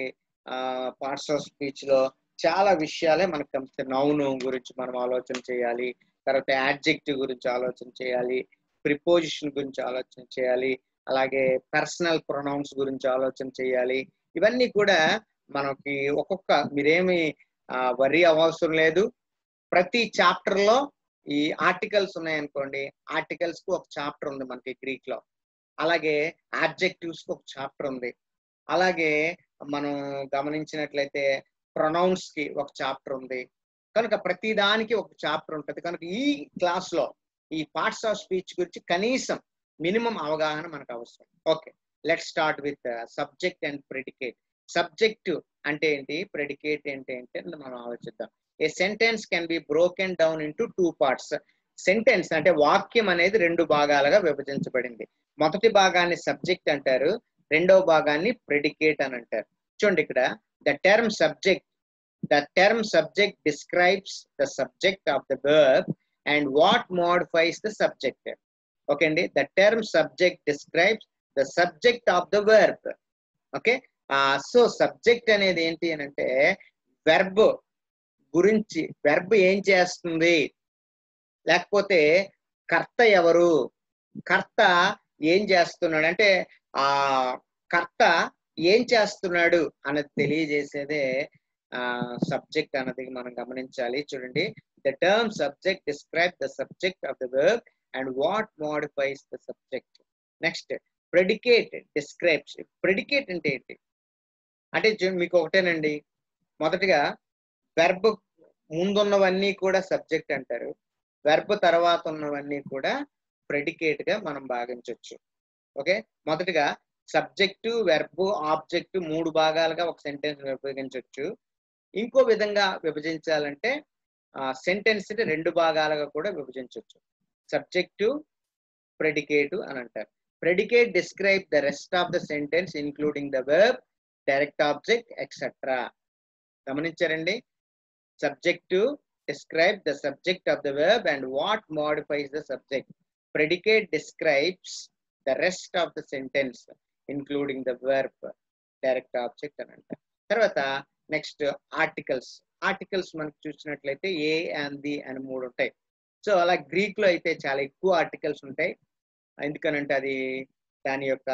పార్ట్స్ ఆఫ్ స్పీచ్ లో చాలా విషయాలే మనకు కనిపిస్తాయి నౌను గురించి మనం ఆలోచన చేయాలి తర్వాత యాడ్జెక్టివ్ గురించి ఆలోచన చేయాలి ప్రిపోజిషన్ గురించి ఆలోచన చేయాలి అలాగే పర్సనల్ ప్రొనౌన్స్ గురించి ఆలోచన చేయాలి ఇవన్నీ కూడా మనకి ఒక్కొక్క మీరేమి వరి అవసరం లేదు ప్రతి చాప్టర్ లో ఈ ఆర్టికల్స్ ఉన్నాయనుకోండి ఆర్టికల్స్ కు ఒక చాప్టర్ ఉంది మనకి గ్రీక్ లో అలాగే ఆబ్జెక్టివ్స్ కి ఒక చాప్టర్ ఉంది అలాగే మనం గమనించినట్లయితే ప్రొనౌన్స్ కి ఒక చాప్టర్ ఉంది కనుక ప్రతి దానికి ఒక చాప్టర్ ఉంటుంది కనుక ఈ క్లాస్ లో ఈ పార్ట్స్ ఆఫ్ స్పీచ్ గురించి కనీసం మినిమం అవగాహన మనకు అవసరం okay let start with subject and predicate subject అంటే ఏంటి ప్రెడికేట్ ఏంటి అంటే మనం ఆలోచిద్దాం a sentence can be broken down into two parts sentence అంటే వాక్యం అనేది రెండు భాగాలుగా విభజించబడింది మొదటి భాగాన్ని సబ్జెక్ట్ అంటారు రెండవ భాగాన్ని ప్రెడికేట్ అని అంటారు చూడండి ఇక్కడ the term subject the term subject describes the subject of the verb and what modifies the subject okay అండి the term subject describes the subject of the verb okay so subject అనేది ఏంటి అని అంటే verb గురించి verb ఏం చేస్తుంది లేకపోతే కర్త ఎవరు కర్త ఏం చేస్తున్నాడు అంటే ఆ కర్త ఏం చేస్తున్నాడు అన్నది తెలియజేసేదే ఆ సబ్జెక్ట్ అన్నది మనం గమనించాలి చూడండి the term subject describe the subject of the verb and what modifies the subject next predicate describes predicate అంటే ఏంటి అంటే మీకు ఒకటేనండి మొదటిగా వెర్బ్ ముందున్నవన్నీ కూడా సబ్జెక్ట్ అంటారు వెర్బ్ తర్వాత ఉన్నవన్నీ కూడా ప్రెడికేట్ గా మనం భావించవచ్చు ఓకే మొదటిగా సబ్జెక్టు వెర్బ్ ఆబ్జెక్ట్ మూడు భాగాలుగా ఒక సెంటెన్స్ విభజించవచ్చు ఇంకో విధంగా విభజించాలంటే సెంటెన్స్ రెండు భాగాలుగా కూడా విభజించవచ్చు సబ్జెక్టు ప్రెడికేటు అని అంటారు predicate describe the rest of the sentence including the verb direct object etcetera గమనించారండి subject describe the subject of the verb and what modifies the subject. Predicate describes the rest of the sentence, including the verb, direct object అని అంటారు తర్వాత next articles articles మనకు చూసినట్లయితే ఏ and the అని మూడు ఉంటాయి so అలా గ్రీక్ లో అయితే చాలా ఎక్కువ ఆర్టికల్స్ ఉంటాయి ఎందుకనంటే అది దాని యొక్క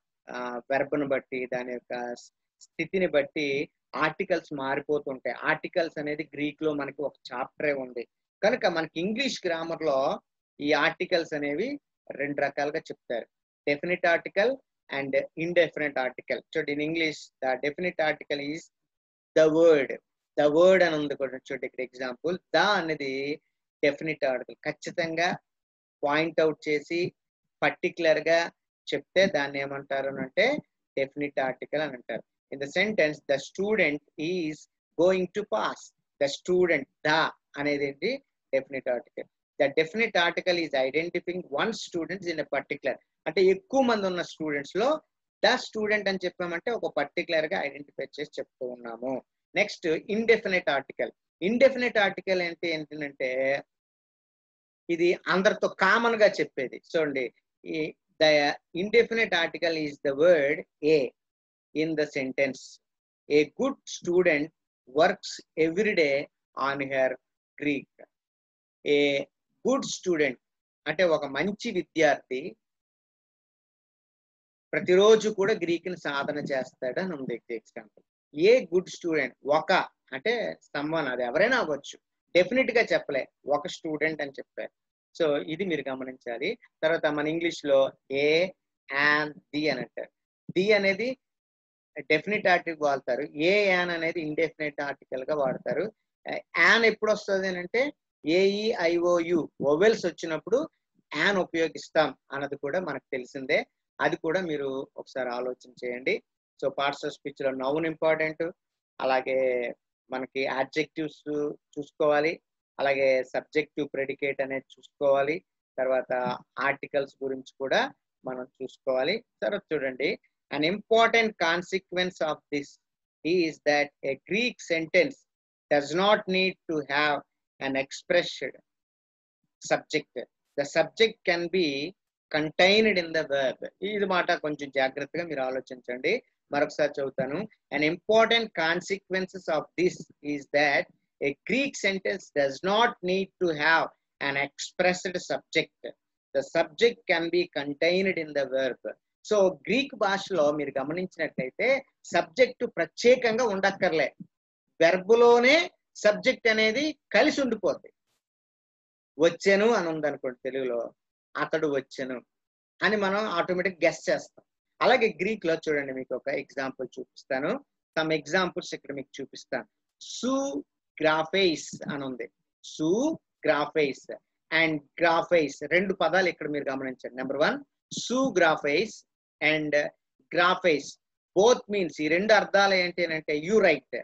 వెర్బ్ను బట్టి దాని యొక్క స్థితిని బట్టి ఆర్టికల్స్ మారిపోతుంటాయి ఆర్టికల్స్ అనేది గ్రీక్ లో మనకి ఒక చాప్టరే ఉంది కనుక మనకి ఇంగ్లీష్ గ్రామర్ లో ఈ ఆర్టికల్స్ అనేవి రెండు రకాలుగా చెప్తారు definite article and indefinite article చూడండి in English the definite article is the word the word అని ఉంది కూడా చూడండి ఇక్కడ ఎగ్జాంపుల్ ద అనేది డెఫినెట్ ఆర్టికల్ ఖచ్చితంగా పాయింట్ అవుట్ చేసి పర్టికులర్ గా చెప్తే దాన్ని ఏమంటారు అని అంటే డెఫినెట్ ఆర్టికల్ అని అంటారు in the sentence the student is going to pass the student the అనేది ఏంటి definite article the definite article is identifying one students in a particular అంటే ఎక్కువ మంది ఉన్న స్టూడెంట్స్ లో ద స్టూడెంట్ అని చెప్పామంటే ఒక పర్టికులర్ గా ఐడెంటిఫై చేసి చెప్తూ ఉన్నాము next indefinite article indefinite article ఏంటి ఏంటంటే ఇది అందరితో కామన్ గా చెప్పేది చూడండి ఈ the indefinite article is the word a in the sentence. A good student works every day on her Greek. A good student అంటే ఒక మంచి విద్యార్థి ప్రతిరోజు కూడా గ్రీక్ని సాధన చేస్తాడు అని ఉంది ఎగ్జాంపుల్ ఏ గుడ్ స్టూడెంట్ ఒక అంటే సమ్వన్ అది ఎవరైనా అవ్వచ్చు డెఫినెట్ గా చెప్పలే ఒక స్టూడెంట్ అని చెప్పారు సో ఇది మీరు గమనించాలి తర్వాత మన ఇంగ్లీష్ లో ఏ అండ్ ది అని అంటారు ది అనేది డెఫినెట్ ఆర్టికల్ వాడతారు ఏ యాన్ అనేది ఇండెఫినెట్ ఆర్టికల్ గా వాడతారు యాన్ ఎప్పుడు వస్తుంది అని అంటే ఏఈఐఓయు ఓవెల్స్ వచ్చినప్పుడు యాన్ ఉపయోగిస్తాం అన్నది కూడా మనకు తెలిసిందే అది కూడా మీరు ఒకసారి ఆలోచన చేయండి సో పార్ట్స్ ఆఫ్ స్పీచ్ లో నౌన్ ఇంపార్టెంట్ అలాగే మనకి ఆబ్జెక్టివ్స్ చూసుకోవాలి అలాగే సబ్జెక్టివ్ ప్రెడికేట్ అనేది చూసుకోవాలి తర్వాత ఆర్టికల్స్ గురించి కూడా మనం చూసుకోవాలి తర్వాత చూడండి an important consequence of this is that a Greek sentence does not need to have an expressed subject. The subject can be contained in the verb. ఇది మాట కొంచెం జాగ్రత్తగా మీరు ఆలోచించండి మరొకసారి చదువుతాను an important consequences of this is that a Greek sentence does not need to have an expressed subject. The subject can be contained in the verb. So Greek భాషలో మీరు గమనించినట్లయితే సబ్జెక్టు ప్రత్యేకంగా ఉండక్కర్లే వెర్బులోనే సబ్జెక్ట్ అనేది కలిసి ఉండిపోద్ది వచ్చాను అని ఉందనుకోండి తెలుగులో అతడు వచ్చాను అని మనం ఆటోమేటిక్ గెస్ చేస్తాం అలాగే గ్రీక్ లో చూడండి మీకు ఒక ఎగ్జాంపుల్ చూపిస్తాను సమ్ ఎగ్జాంపుల్స్ ఇక్కడ మీకు చూపిస్తాను సు గ్రాఫైస్ అని ఉంది సు గ్రాఫైస్ అండ్ గ్రాఫైస్ రెండు పదాలు ఇక్కడ మీరు గమనించండి నెంబర్ వన్ సు గ్రాఫైస్ అండ్ గ్రాఫైస్ బోత్ మీన్స్ ఈ రెండు అర్థాలు ఏంటి అంటే యు రైట్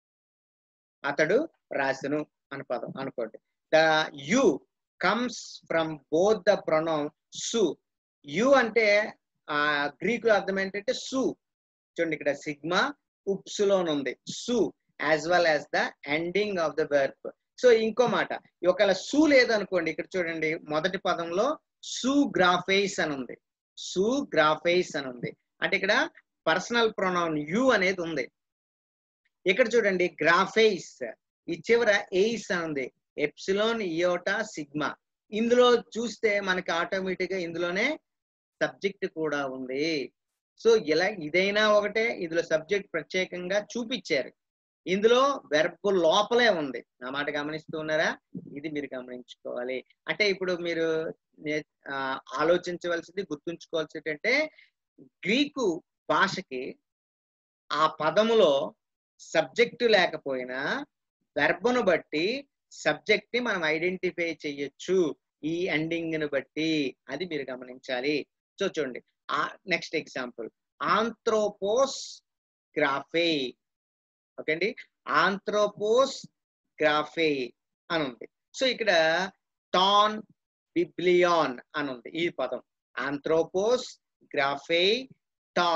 అతడు రాసును అని పదం అనుకోండి the U comes from both the pronoun సు యు అంటే ఆ గ్రీక్ లో అర్థం ఏంటంటే సు చూడండి ఇక్కడ సిగ్మా ఉప్సులోన్ ఉంది సు as well as the ending of the verb so ఇంకో మాట ఒకవేళ సు లేదనుకోండి ఇక్కడ చూడండి మొదటి పదంలో సు గ్రాఫేస్ అని ఉంది సు గ్రాఫేస్ అని ఉంది అంటే ఇక్కడ పర్సనల్ ప్రొనౌన్ యు అనేది ఉంది ఇక్కడ చూడండి గ్రాఫేస్ ఈ చివర ఎయిస్ అని ఉంది ఎప్సిలోన్ ఇయోటా సిగ్మా ఇందులో చూస్తే మనకి ఆటోమేటిక్ గా ఇందులోనే సబ్జెక్ట్ కూడా ఉంది సో ఇలా ఇదైనా ఒకటే ఇందులో సబ్జెక్ట్ ప్రత్యేకంగా చూపించారు ఇందులో వెర్బ్ లోపలే ఉంది నా మాట గమనిస్తూ ఉన్నారా ఇది మీరు గమనించుకోవాలి అంటే ఇప్పుడు మీరు నే- ఆ, ఆలోచించవలసింది గుర్తుంచుకోవాల్సింది ఏంటంటే గ్రీకు భాషకి ఆ పదములో సబ్జెక్టు లేకపోయినా వెర్బను బట్టి సబ్జెక్ట్ ని మనం ఐడెంటిఫై చేయొచ్చు ఈ ఎండింగ్ ని బట్టి అది మీరు గమనించాలి సో చూడండి ఆ నెక్స్ట్ ఎగ్జాంపుల్ ఆంథ్రోపోస్ గ్రాఫే ఓకే అండి ఆంథ్రోపోస్ గ్రాఫే అని ఉంది సో ఇక్కడ టాన్ బిబ్లియాన్ అని ఉంది ఈ పదం ఆంథ్రోపోస్ గ్రాఫే టా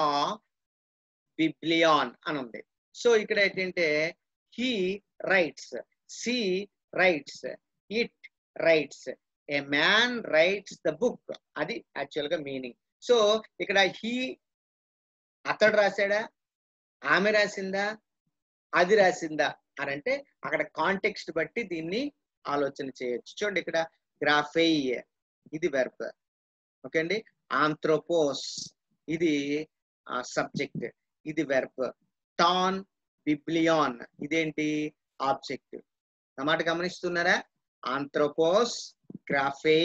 బిబ్లియాన్ అని ఉంది సో ఇక్కడ ఏంటంటే he writes she writes it writes a man writes the book అది యాక్చువల్ గా మీనింగ్ సో ఇక్కడ హీ అతడు రాశాడా ఆమె రాసిందా అది రాసిందా అని అంటే అక్కడ కాంటెక్స్ట్ బట్టి దీన్ని ఆలోచన చేయొచ్చు చూడండి ఇక్కడ గ్రాఫై ఇది వెర్బ్ ఓకే అండి ఆంథ్రోపోస్ ఇది సబ్జెక్ట్ ఇది వెర్బ్ టాన్ బిబ్లియాన్ ఇదేంటి ఆబ్జెక్ట్ అన్నమాట గమనిస్తున్నారా ఆంథ్రోపోస్ గ్రాఫై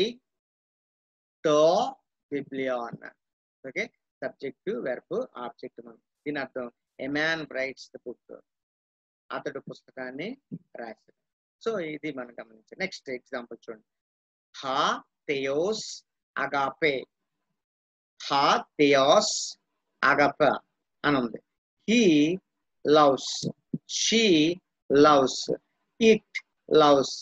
టో బిబ్లియాన్ ఓకే సబ్జెక్ట్ వెర్బ్ ఆబ్జెక్ట్ మనం దీని అర్థం a man writes the book అతడు పుస్తకాన్ని రాశాడు సో ఇది మనం గమనించాలి నెక్స్ట్ ఎగ్జాంపుల్ చూడండి హా థెయోస్ అగాపే హా థెయోస్ అగప అని ఉంది he loves she loves it loves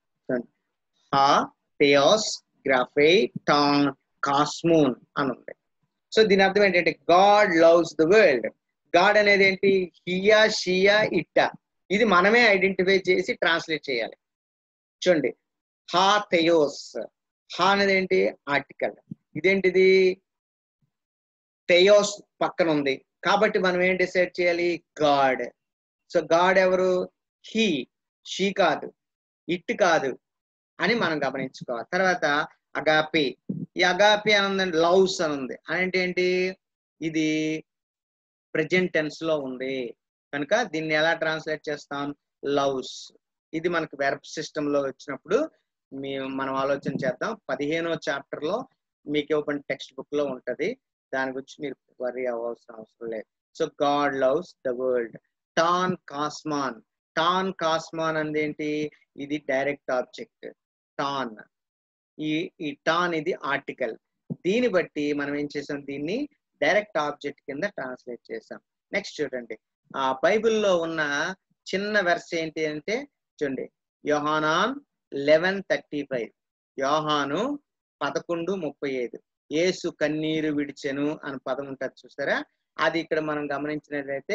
హా థెయోస్ గ్రాఫే టాన్ కాస్మూన్ అని ఉంది సో దీని అర్థం ఏంటంటే God loves the world God అనేది ఏంటి హియా షియా ఇట్టా ఇది మనమే ఐడెంటిఫై చేసి ట్రాన్స్లేట్ చేయాలి చూడండి హా థెయోస్ హా అనేది ఏంటి ఆర్టికల్ ఇదేంటిది థెయోస్ పక్కన ఉంది కాబట్టి మనం ఏం డిసైడ్ చేయాలి గాడ్ సో గాడ్ ఎవరు హీ షీ కాదు ఇట్ కాదు అని మనం గమనించుకోవాలి తర్వాత అగాపి ఈ అగాపి అని ఉందండి లవ్స్ అని ఉంది అంటే ఏంటి ఇది ప్రజెంట్ టెన్స్ లో ఉంది కనుక దీన్ని ఎలా ట్రాన్స్లేట్ చేస్తాం లవ్స్ ఇది మనకు వెర్బ్ సిస్టమ్ లో వచ్చినప్పుడు మేము మనం ఆలోచన చేద్దాం పదిహేనో చాప్టర్ లో మీకు ఇవ్వబడిన టెక్స్ట్ బుక్ లో ఉంటది దాని గురించి మీరు వరీ అవ్వాల్సిన అవసరం లేదు so God loves the world టాన్ కాస్మాన్ టాన్ కాస్మాన్ అనేది ఏంటి ఇది డైరెక్ట్ ఆబ్జెక్ట్ టాన్ ఈ ఈ టాన్ ఇది ఆర్టికల్ దీన్ని బట్టి మనం ఏం చేసాం దీన్ని డైరెక్ట్ ఆబ్జెక్ట్ కింద ట్రాన్స్లేట్ చేసాం నెక్స్ట్ చూడండి ఆ బైబిల్లో ఉన్న చిన్న వెర్స్ ఏంటి అంటే చూడండి యోహానాన్ లెవెన్ థర్టీ ఫైవ్ యోహాను పదకొండు ముప్పై ఐదు ఏసు కన్నీరు విడిచెను అని పదం ఉంటుంది చూసారా అది ఇక్కడ మనం గమనించినట్లయితే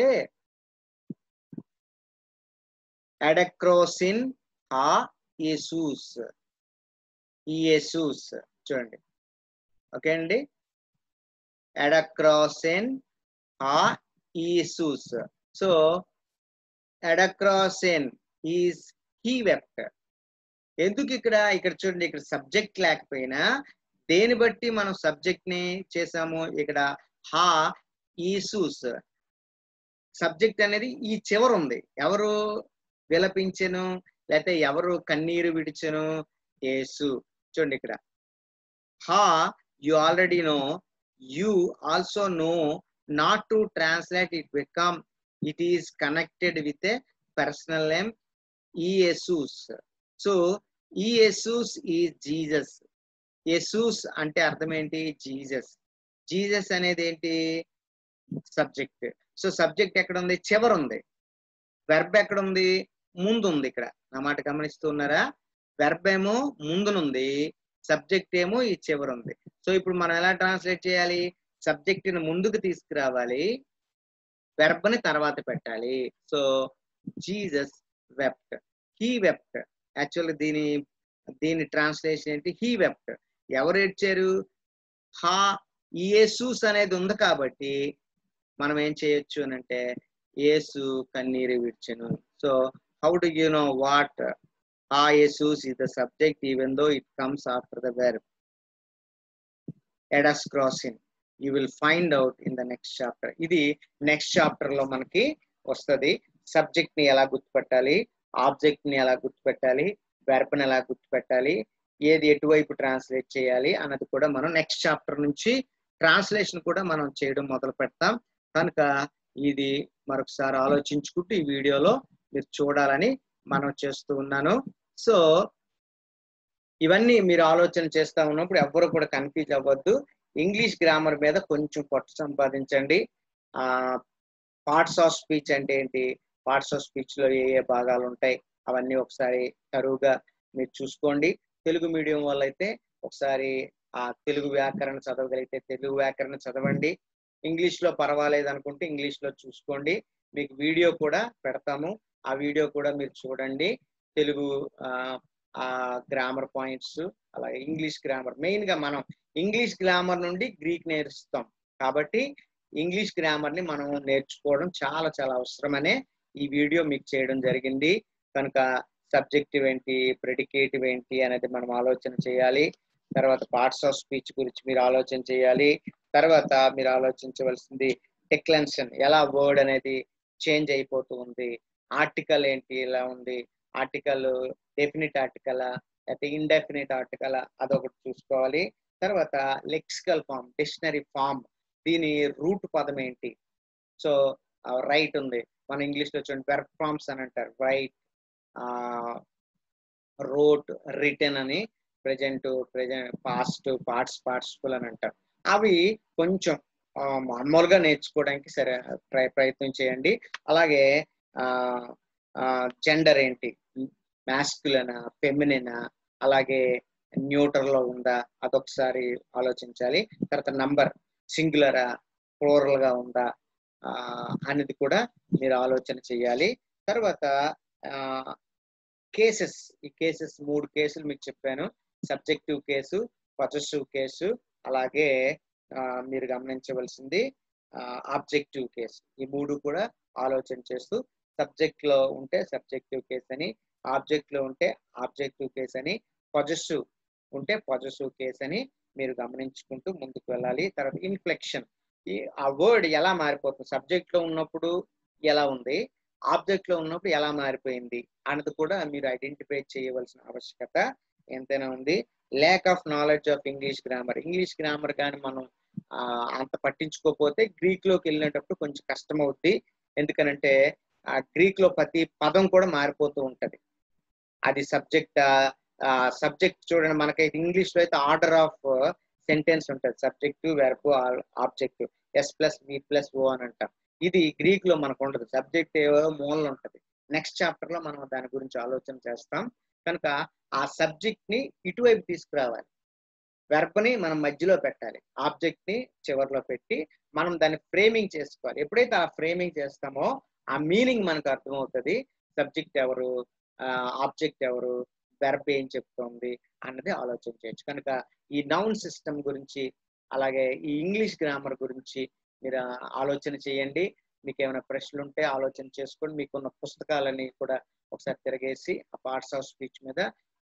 ఎడక్రోసిన్ ఆ ఏసూస్ ఈయేసూస్ చూడండి ఓకే అండి ఎడక్రాసెన్ ఆ ఈసూస్ సో ఎడక్రాసెన్ ఈజ్ హీ వెప్ట్ ఎందుకు ఇక్కడ ఇక్కడ చూడండి ఇక్కడ సబ్జెక్ట్ లేకపోయినా దేని బట్టి మనం సబ్జెక్ట్ ని చేసాము ఇక్కడ హా ఈసూస్ సబ్జెక్ట్ అనేది ఈ చివర ఉంది ఎవరు విలపించెను లేకపోతే ఎవరు కన్నీరు విడిచెను యేసు చూడండి ఇక్కడ హా you already know you also know not to translate it become it is connected with a personal name ఈఎసూస్ సో ఈఎసూస్ ఈ జీసస్ ఎసూస్ అంటే అర్థం ఏంటి జీసస్ జీసస్ అనేది ఏంటి సబ్జెక్ట్ సో సబ్జెక్ట్ ఎక్కడ ఉంది చివర ఉంది వెర్బ్ ఎక్కడ ఉంది ముందు ఉంది ఇక్కడ నా మాట గమనిస్తున్నారా వెర్బ్ ఏమో ముందునుంది సబ్జెక్ట్ ఏమో ఈ చివర ఉంది సో ఇప్పుడు మనం ఎలా ట్రాన్స్లేట్ చేయాలి సబ్జెక్ట్ ని ముందుకు తీసుకురావాలి వెర్బ్ ని తర్వాత పెట్టాలి so Jesus wept he wept actual దీని దీని ట్రాన్స్లేషన్ ఏంటి హీ వెప్ట్ ఎవరు ఏడ్చారు హా యేసూస్ అనేది ఉంది కాబట్టి మనం ఏం చేయొచ్చు అని అంటే యేసు కన్నీరు విడిచెను so how do you know what ఆ యేసూస్ is the subject even though it comes after the verb ఎడస్ క్రాసింగ్ you will find out in the next chapter ఇది నెక్స్ట్ చాప్టర్ లో మనకి వస్తుంది సబ్జెక్ట్ ని ఎలా గుర్తుపెట్టాలి ఆబ్జెక్ట్ ని ఎలా గుర్తుపెట్టాలి వెర్బ్ ని ఎలా గుర్తుపెట్టాలి ఏది ఎటువైపు ట్రాన్స్లేట్ చేయాలి అన్నది కూడా మనం నెక్స్ట్ చాప్టర్ నుంచి ట్రాన్స్లేషన్ కూడా మనం చేయడం మొదలు పెడతాం కనుక ఇది మరొకసారి ఆలోచించుకుంటూ ఈ వీడియోలో మీరు చూడాలని మనం చేస్తూ ఉన్నాను సో ఇవన్నీ మీరు ఆలోచన చేస్తా ఉన్నప్పుడు ఎవ్వరు కూడా కన్ఫ్యూజ్ అవ్వద్దు ఇంగ్లీష్ గ్రామర్ మీద కొంచెం పట్టు సంపాదించండి ఆ పార్ట్స్ ఆఫ్ స్పీచ్ అంటే ఏంటి పార్ట్స్ ఆఫ్ స్పీచ్ లో ఏ ఏ భాగాలు ఉంటాయి అవన్నీ ఒకసారి తరువుగా మీరు చూసుకోండి తెలుగు మీడియం వల్ల అయితే ఒకసారి ఆ తెలుగు వ్యాకరణ చదవగలిగితే తెలుగు వ్యాకరణ చదవండి ఇంగ్లీష్ లో పర్వాలేదు అనుకుంటే ఇంగ్లీష్ లో చూసుకోండి మీకు వీడియో కూడా పెడతాము ఆ వీడియో కూడా మీరు చూడండి తెలుగు ఆ గ్రామర్ పాయింట్స్ అలాగే ఇంగ్లీష్ గ్రామర్ మెయిన్ గా మనం ఇంగ్లీష్ గ్రామర్ నుండి గ్రీక్ నేర్చుతాం కాబట్టి ఇంగ్లీష్ గ్రామర్ ని మనం నేర్చుకోవడం చాలా చాలా అవసరమనే ఈ వీడియో మీకు చేయడం జరిగింది కనుక సబ్జెక్టివ్ ఏంటి ప్రెడికేటివ్ ఏంటి అనేది మనం ఆలోచన చేయాలి తర్వాత పార్ట్స్ ఆఫ్ స్పీచ్ గురించి మీరు ఆలోచన చేయాలి తర్వాత మీరు ఆలోచించవలసింది టెక్లెన్షన్ ఎలా వర్డ్ అనేది చేంజ్ అయిపోతూ ఉంది ఆర్టికల్ ఏంటి ఎలా ఉంది ఆర్టికల్ డెఫినిట్ ఆర్టికల్ అయితే ఇండెఫినిట్ ఆర్టికల్ అదొకటి చూసుకోవాలి తర్వాత లెక్సికల్ ఫామ్ డిక్షనరీ ఫామ్ దీని రూట్ పదం ఏంటి సో రైట్ ఉంది మన ఇంగ్లీష్ లో చూడండి వెర్బ్ ఫార్మ్స్ అని అంటారు రైట్ రోట్ రిటర్న్ అని present present past parts participle అని అంటారు అవి కొంచెం మామూలుగా నేర్చుకోవడానికి సరే ప్రయత్నం చేయండి అలాగే జెండర్ ఏంటి మ్యాస్కులనా ఫెమినినా అలాగే న్యూటర్ లో ఉందా అదొకసారి ఆలోచించాలి తర్వాత నంబర్ సింగులరా ఫ్లోరల్ గా ఉందా అనేది కూడా మీరు ఆలోచన చేయాలి తర్వాత కేసెస్ ఈ కేసెస్ మూడు కేసులు మీకు చెప్పాను సబ్జెక్టివ్ కేసు పొజెసివ్ కేసు అలాగే మీరు గమనించవలసింది ఆబ్జెక్టివ్ కేసు ఈ మూడు కూడా ఆలోచన చేస్తూ సబ్జెక్ట్ లో ఉంటే సబ్జెక్టివ్ కేస్ అని ఆబ్జెక్ట్ లో ఉంటే ఆబ్జెక్టివ్ కేస్ అని పొజెసివ్ ఉంటే పొజెసివ్ కేస్ అని మీరు గమనించుకుంటూ ముందుకు వెళ్ళాలి తర్వాత ఇన్ఫ్లెక్షన్ ఈ ఆ వర్డ్ ఎలా మారిపోతుంది సబ్జెక్ట్ లో ఉన్నప్పుడు ఎలా ఉంది ఆబ్జెక్ట్ లో ఉన్నప్పుడు ఎలా మారిపోయింది అన్నది కూడా మీరు ఐడెంటిఫై చేయవలసిన ఆవశ్యకత ఎంతైనా ఉంది lack of knowledge of English grammar English grammar కానీ మనం అంత పట్టించుకోకపోతే గ్రీక్ లోకి వెళ్ళినప్పుడు కొంచెం కష్టం అవుద్ది ఎందుకనంటే ఆ గ్రీక్ లో ప్రతి పదం కూడా మారిపోతూ ఉంటది అది సబ్జెక్ట్ సబ్జెక్ట్ చూడండి మనకైతే ఇంగ్లీష్ లో అయితే ఆర్డర్ ఆఫ్ సెంటెన్స్ ఉంటుంది subjective verb objective S plus V plus O అని అంటాం ఇది గ్రీక్ లో మనకు ఉండదు సబ్జెక్ట్ ఏవో మూలలు ఉంటది నెక్స్ట్ చాప్టర్ లో మనం దాని గురించి ఆలోచన చేస్తాం కనుక ఆ సబ్జెక్ట్ ని ఇటువైపు తీసుకురావాలి వెర్బ్ ని మనం మధ్యలో పెట్టాలి ఆబ్జెక్ట్ ని చివరిలో పెట్టి మనం దాన్ని ఫ్రేమింగ్ చేసుకోవాలి ఎప్పుడైతే ఆ ఫ్రేమింగ్ చేస్తామో ఆ మీనింగ్ మనకు అర్థమవుతుంది సబ్జెక్ట్ ఎవరు ఆబ్జెక్ట్ ఎవరు వెర్బ్ ఏం చెప్తోంది అన్నది ఆలోచన చేయొచ్చు కనుక ఈ నౌన్ సిస్టమ్ గురించి అలాగే ఈ ఇంగ్లీష్ గ్రామర్ గురించి మీరు ఆలోచన చేయండి మీకు ఏమైనా ప్రశ్నలు ఉంటే ఆలోచన చేసుకోండి మీకున్న పుస్తకాలని కూడా ఒకసారి తిరగేసి ఆ పార్ట్స్ ఆఫ్ స్పీచ్ మీద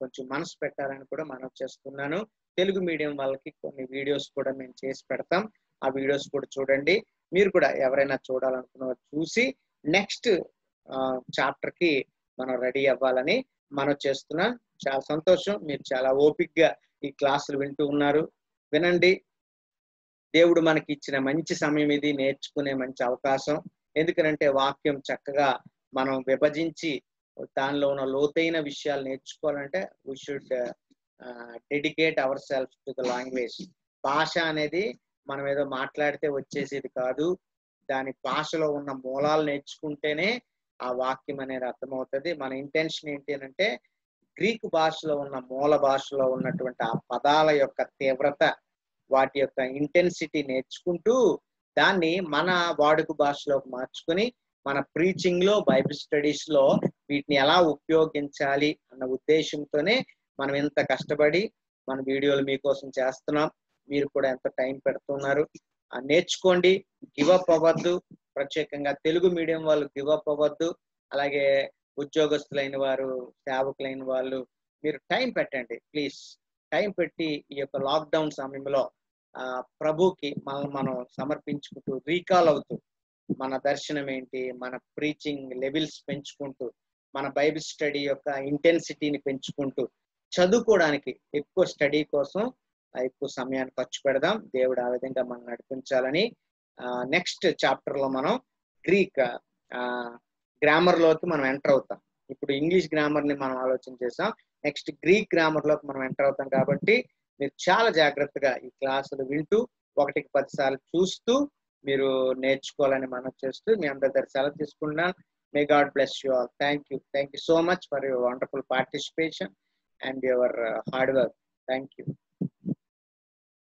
కొంచెం మనసు పెట్టాలని కూడా మనం చేస్తున్నాను తెలుగు మీడియం వాళ్ళకి కొన్ని వీడియోస్ కూడా మేము చేసి పెడతాం ఆ వీడియోస్ కూడా చూడండి మీరు కూడా ఎవరైనా చూడాలనుకున్న వారు చూసి నెక్స్ట్ చాప్టర్ కి మనం రెడీ అవ్వాలని మనం చేస్తున్నాం చాలా సంతోషం మీరు చాలా ఓపిక్ గా ఈ క్లాసులు వింటూ ఉన్నారు వినండి దేవుడు మనకి ఇచ్చిన మంచి సమయం ఇది నేర్చుకునే మంచి అవకాశం ఎందుకంటే వాక్యం చక్కగా మనం విభజించి దానిలో ఉన్న లోతైన విషయాలు నేర్చుకోవాలంటే we should dedicate our self to the language భాష అనేది మనం ఏదో మాట్లాడితే వచ్చేసేది కాదు దాని భాషలో ఉన్న మూలాలు నేర్చుకుంటేనే ఆ వాక్యం అనేది అర్థమవుతుంది మన ఇంటెన్షన్ ఏంటి అంటే గ్రీకు భాషలో ఉన్న మూల భాషలో ఉన్నటువంటి ఆ పదాల యొక్క తీవ్రత వాటి యొక్క ఇంటెన్సిటీ నేర్చుకుంటూ దాన్ని మన వాడుక భాషలోకి మార్చుకొని మన ప్రీచింగ్ లో బైబిల్ స్టడీస్ లో వీటిని ఎలా ఉపయోగించాలి అన్న ఉద్దేశంతోనే మనం ఎంత కష్టపడి మన వీడియోలు మీకోసం చేస్తున్నాం మీరు కూడా ఎంత టైం పెడుతున్నారు నేర్చుకోండి గివ్ అప్ అవ్వద్దు ప్రత్యేకంగా తెలుగు మీడియం వాళ్ళు గివ్ అప్ అవ్వద్దు అలాగే ఉద్యోగస్తులైన వారు సేవకులైన వాళ్ళు మీరు టైం పెట్టండి ప్లీజ్ టైం పెట్టి ఈ యొక్క లాక్డౌన్ సమయంలో ఆ ప్రభుకి మనం మనం సమర్పించుకుంటూ రీకాల్ అవుతూ మన దర్శనం ఏంటి మన ప్రీచింగ్ లెవెల్స్ పెంచుకుంటూ మన బైబిల్ స్టడీ యొక్క ఇంటెన్సిటీని పెంచుకుంటూ చదువుకోవడానికి ఎక్కువ స్టడీ కోసం ఎక్కువ సమయాన్ని ఖర్చు పెడదాం దేవుడు ఆ విధంగా మనం నడిపించాలని నెక్స్ట్ చాప్టర్ లో మనం గ్రీక్ గ్రామర్ లోకి మనం ఎంటర్ అవుతాం ఇప్పుడు ఇంగ్లీష్ గ్రామర్ ని మనం ఆలోచన చేసాం నెక్స్ట్ గ్రీక్ గ్రామర్ లోకి మనం ఎంటర్ అవుతాం కాబట్టి మీరు చాలా జాగ్రత్తగా ఈ క్లాసులు వింటూ ఒకటికి పది సార్లు చూస్తూ మీరు నేర్చుకోవాలని మనం చేస్తూ మీ అందరి దగ్గర సెలవు తీసుకున్నాను may God bless you all thank you thank you so much for your wonderful participation and your hard work thank you